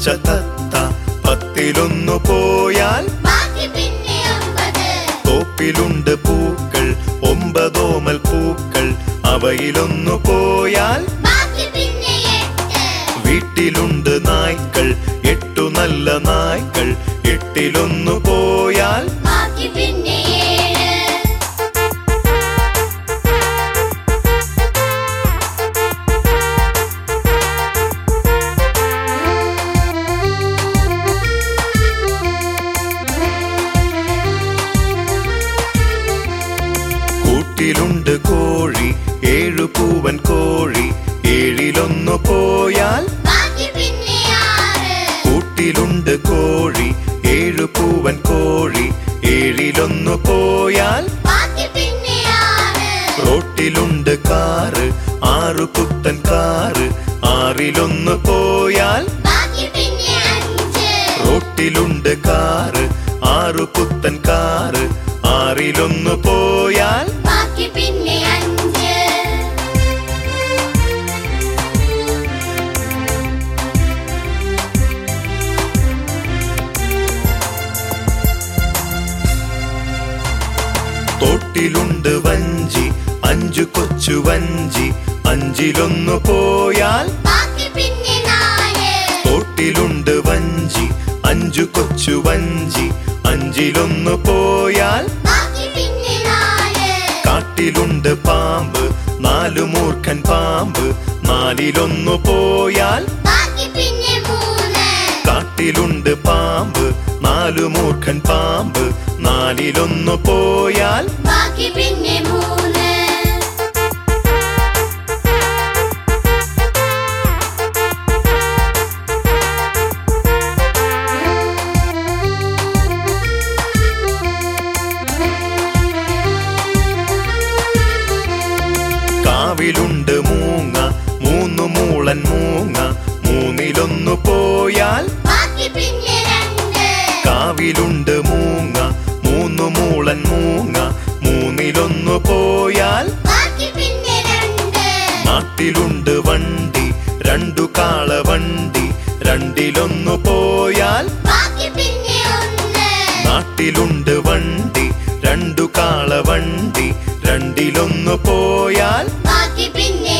പച്ച തത്ത പത്തിലൊന്നു പോയാൽ ബാക്കി പിന്നെ ഒമ്പത് തോപ്പിലുണ്ട് പൂക്കൾ ഒമ്പതോമൽ പൂക്കൾ അവയിലൊന്നു പോയാൽ ബാക്കി പിന്നെ എട്ട് വീട്ടിലുണ്ട് നായ്ക്കൾ എട്ടു നല്ല നായ്ക്കൾ എട്ടിലൊന്നു പോയാൽ ബാക്കി പിന്നെ ഏഴ് കൂട്ടിലുണ്ട് കോഴി ഏഴു പൂവൻ കോഴി ഏഴിലൊന്നു പോയാൽ ബാക്കി പിന്നെ ആറ് കൂട്ടിലുണ്ട് കോഴി ഏഴു പൂവൻ കോഴി ഏഴിലൊന്നു പോയാൽ ബാക്കി പിന്നെ ആറ് റോട്ടിലുണ്ട് കാറ് ആറു പുത്തൻ കാറ് ആറിലൊന്നു പോയാൽ ബാക്കി പിന്നെ അഞ്ച് റോട്ടിലുണ്ട് കാറ് ആറു പുത്തൻ കാറ് ആറിലൊന്നു പോയാൽ ബാക്കി പിന്നെ അഞ്ച് തോട്ടിലുണ്ട് വഞ്ചി അഞ്ചു കൊച്ചു വഞ്ചി അഞ്ചിലൊന്നു പോയാൽ ബാക്കി പിന്നെ നാല് തോട്ടിലുണ്ട് വഞ്ചി അഞ്ചു കൊച്ചു വഞ്ചി അഞ്ചിലൊന്നു പോയാൽ ബാക്കി പിന്നെ നാല് കാട്ടിലുണ്ട് പാമ്പ് നാലു മൂർഖൻ പാമ്പ് നാലിലൊന്നു പോയാൽ ബാക്കി പിന്നെ മൂന്ന് കാട്ടിലുണ്ട് പാമ്പ് നാലു മൂർഖൻ പാമ്പ് നാലിലൊന്നു പോയാൽ ബാക്കി പിന്നെ മൂന്ന് കാവിലുണ്ട് മൂങ്ങ മൂന്നു മൂളൻ മൂങ്ങ മൂന്നിലൊന്നു പോയാൽ ബാക്കി പിന്നെ രണ്ട് കാവിലുണ്ട് മൂങ്ങ മൂന്നു മൂളൻ മൂങ്ങ മൂന്നിലൊന്നു പോയാൽ ബാക്കി പിന്നെ രണ്ട് നാട്ടിലുണ്ട് വണ്ടി രണ്ടു കാള വണ്ടി രണ്ടിലൊന്നു പോയാൽ ബാക്കി പിന്നെ ഒന്ന് നാട്ടിലുണ്ട് വണ്ടി രണ്ടു കാള വണ്ടി രണ്ടിലൊന്നു പോയാൽ ബാക്കി പിന്നെ